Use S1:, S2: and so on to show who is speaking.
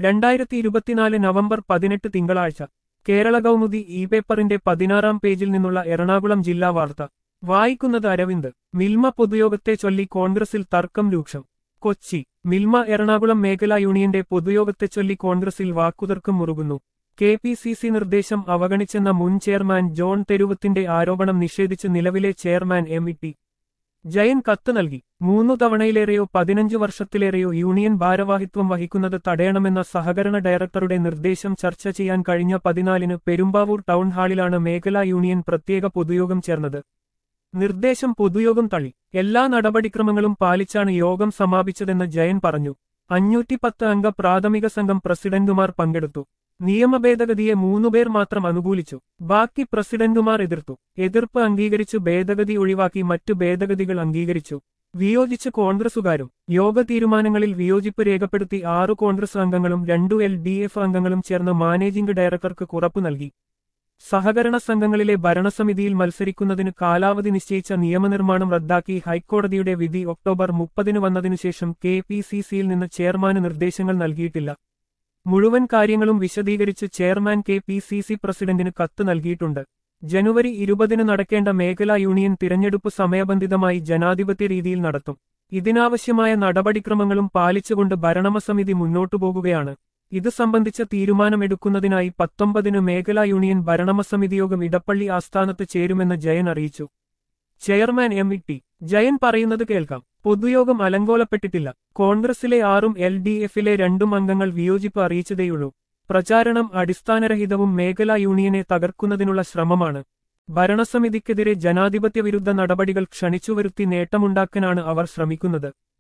S1: രണ്ടായിരത്തി ഇരുപത്തിനാല് നവംബർ പതിനെട്ട് തിങ്കളാഴ്ച കേരള കൗമുദി ഇ പേപ്പറിന്റെ പതിനാറാം പേജിൽ നിന്നുള്ള എറണാകുളം ജില്ലാ വാർത്ത വായിക്കുന്നത് അരവിന്ദ് മിൽമ പൊതുയോഗത്തെ ചൊല്ലി കോൺഗ്രസിൽ തർക്കം രൂക്ഷം കൊച്ചി മിൽമ എറണാകുളം മേഖലാ യൂണിയന്റെ പൊതുയോഗത്തെ ചൊല്ലി കോൺഗ്രസിൽ വാക്കുതർക്കം മുറുകുന്നു കെ പി സി സി നിർദ്ദേശം അവഗണിച്ചെന്ന മുൻ ചെയർമാൻ ജോൺ തെരുവത്തിന്റെ ആരോപണം നിഷേധിച്ച് നിലവിലെ chairman M E T Jayan കത്ത് നൽകി മൂന്നു തവണയിലേറെയോ പതിനഞ്ചു വർഷത്തിലേറെയോ യൂണിയൻ ഭാരവാഹിത്വം വഹിക്കുന്നത് തടയണമെന്ന സഹകരണ ഡയറക്ടറുടെ നിർദ്ദേശം ചർച്ച ചെയ്യാൻ കഴിഞ്ഞ പതിനാലിന് പെരുമ്പാവൂർ ടൗൺ ഹാളിലാണ് മേഖലാ യൂണിയൻ പ്രത്യേക പൊതുയോഗം ചേർന്നത് നിർദ്ദേശം പൊതുയോഗം തള്ളി എല്ലാ നടപടിക്രമങ്ങളും പാലിച്ചാണ് യോഗം സമാപിച്ചതെന്ന് ജയൻ പറഞ്ഞു അഞ്ഞൂറ്റിപ്പത്ത് അംഗ പ്രാഥമിക സംഘം പ്രസിഡന്റുമാർ പങ്കെടുത്തു നിയമഭേദഗതിയെ മൂന്നുപേർ മാത്രം അനുകൂലിച്ചു ബാക്കി പ്രസിഡന്റുമാർ എതിർത്തു എതിർപ്പ് അംഗീകരിച്ചു ഭേദഗതി ഒഴിവാക്കി മറ്റു ഭേദഗതികൾ അംഗീകരിച്ചു വിയോജിച്ച് കോൺഗ്രസുകാരും യോഗ തീരുമാനങ്ങളിൽ വിയോജിപ്പ് രേഖപ്പെടുത്തി ആറു കോൺഗ്രസ് അംഗങ്ങളും രണ്ടു എൽ ഡി എഫ് അംഗങ്ങളും ചേർന്ന് മാനേജിംഗ് ഡയറക്ടർക്ക് ഉറപ്പു നൽകി സഹകരണ സംഘങ്ങളിലെ ഭരണസമിതിയിൽ മത്സരിക്കുന്നതിന് കാലാവധി നിശ്ചയിച്ച നിയമനിർമ്മാണം റദ്ദാക്കി ഹൈക്കോടതിയുടെ വിധി ഒക്ടോബർ മുപ്പതിന് വന്നതിനുശേഷം കെ പി സി സിയിൽ നിന്ന് ചെയർമാന് നിർദ്ദേശങ്ങൾ നൽകിയിട്ടില്ല മുഴുവൻ കാര്യങ്ങളും വിശദീകരിച്ച് chairman K P C C പ്രസിഡന്റിന് കത്ത് നൽകിയിട്ടുണ്ട് ജനുവരി ഇരുപതിന് നടക്കേണ്ട മേഖലാ യൂണിയൻ തിരഞ്ഞെടുപ്പ് സമയബന്ധിതമായി ജനാധിപത്യ രീതിയിൽ നടത്തും ഇതിനാവശ്യമായ നടപടിക്രമങ്ങളും പാലിച്ചുകൊണ്ട് ഭരണമസമിതി മുന്നോട്ടു പോകുകയാണ് ഇത് സംബന്ധിച്ച തീരുമാനമെടുക്കുന്നതിനായി പത്തൊമ്പതിന് മേഖലാ യൂണിയൻ ഭരണമസമിതി യോഗം ഇടപ്പള്ളി ആസ്ഥാനത്ത് ചേരുമെന്ന് ജയൻ അറിയിച്ചു chairman M E T Jayan പറയുന്നത് കേൾക്കാം പൊതുയോഗം അലങ്കോലപ്പെട്ടിട്ടില്ല കോൺഗ്രസിലെ ആറും എൽ ഡി എഫിലെ രണ്ടും അംഗങ്ങൾ വിയോജിപ്പ് അറിയിച്ചതേയുള്ളൂ പ്രചാരണം അടിസ്ഥാനരഹിതവും മേഖലാ യൂണിയനെ തകർക്കുന്നതിനുള്ള ശ്രമമാണ് ഭരണസമിതിക്കെതിരെ ജനാധിപത്യ വിരുദ്ധ നടപടികൾ ക്ഷണിച്ചുവരുത്തി നേട്ടമുണ്ടാക്കാനാണ് അവർ ശ്രമിക്കുന്നത്